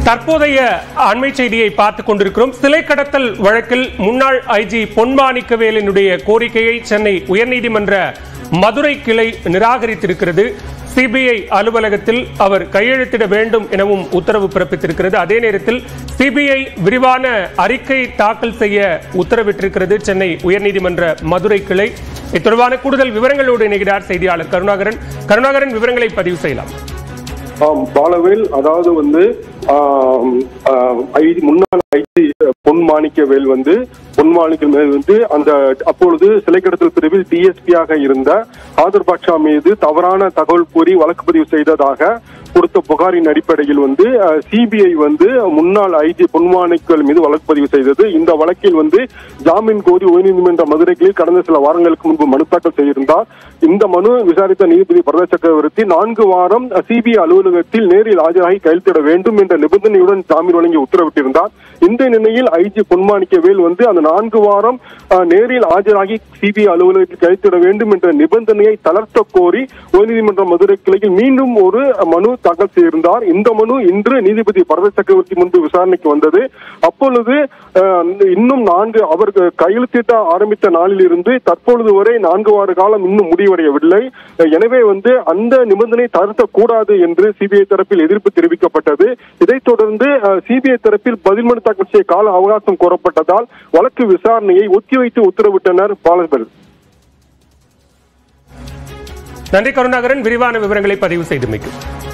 தற்போதைய அண்மை செய்தியை பார்த்துக் கொண்டிருக்கிறோம் சிலை கடத்தல் வழக்கில் முன்னாள் ஐஜி பொன்மாணிக்கவேலினுடைய கோரிக்கையை சென்னை உயர்நீதிமன்ற மதுரை கிளை நிராகரித்திருக்கிறது சிபிஐ அலுவலகத்தில் அவர் கையெழுத்திட வேண்டும் எனவும் உத்தரவு பிறப்பித்திருக்கிறது அதே நேரத்தில் சிபிஐ விரிவான அறிக்கை தாக்கல் செய்ய உத்தரவிட்டிருக்கிறது சென்னை உயர்நீதிமன்ற மதுரை கிளை இது தொடர்பான கூடுதல் விவரங்களோடு இணைகிறார் செய்தியாளர் கருணாகரன் கருணாகரன் விவரங்களை பதிவு செய்யலாம் ஆம் பாலவேல் அதாவது வந்து ஆம், ஆம், ஐ- முன்னாள் ஐடி பொன் மாணிக்கவேல் வந்து பொன் மாணிக்கவேல் வந்து அந்த அப்பொழுது சிலை கடத்தல் பிரிவில் டிஎஸ்பியாக இருந்த ஆதர் பாட்ஷா மீது தவறான தகவல் கூறி வழக்கு பதிவு செய்ததாக கொடுத்த புகாரின் அடிப்படையில் வந்து சிபிஐ வந்து முன்னாள் ஐஜி பொன்மாணிக்கவேல் மீது வழக்கு பதிவு செய்தது இந்த வழக்கில் வந்து ஜாமீன் கோரி உயர்நீதிமன்ற மதுரைகளில் கடந்த சில வாரங்களுக்கு முன்பு மனு தாக்கல் செய்திருந்தார் இந்த மனு விசாரித்த நீதிபதி பரத சக்கரவர்த்தி நான்கு வாரம் சிபிஐ அலுவலகத்தில் நேரில் ஆஜராகி கையெழுத்திட வேண்டும் என்ற நிபந்தனையுடன் ஜாமீன் வழங்கி உத்தரவிட்டிருந்தார் இந்த நிலையில் ஐஜி பொன்மாணிக்கவேல் வந்து அந்த நான்கு வாரம் அஹ், நேரில் ஆஜராகி சிபிஐ அலுவலகத்தில் கையெழுத்திட வேண்டும் என்ற நிபந்தனையை தளர்த்த கோரி உயர்நீதிமன்ற மதுரை கிளையில் மீண்டும் ஒரு மனு தாக்கல் செய்திருந்தார் இந்த மனு இன்று நீதிபதி பரத சக்கரவர்த்தி முன்பு விசாரணைக்கு வந்தது அப்பொழுது அஹ், இன்னும் நான்கு அவர் கையெழுத்திட்ட ஆரம்பித்த நாளில் இருந்து தற்பொழுது வரை நான்கு வார காலம் இன்னும் முடிவடையவில்லை எனவே வந்து அந்த நிபந்தனை தளர்த்தக் கூடாது என்று சிபிஐ தரப்பில் எதிர்ப்பு தெரிவிக்கப்பட்டது இதைத் தொடர்ந்து சிபிஐ தரப்பில் பதில் மனு தாக்கல் செய்ய கால அவகாசம் கோரப்பட்டதால் வழக்கு விசாரணையை ஒத்திவைத்து உத்தரவிட்டனர் பாலபல் நன்றி கருணாகரன் விரிவான விவரங்களை பதிவு செய்தமைக்கு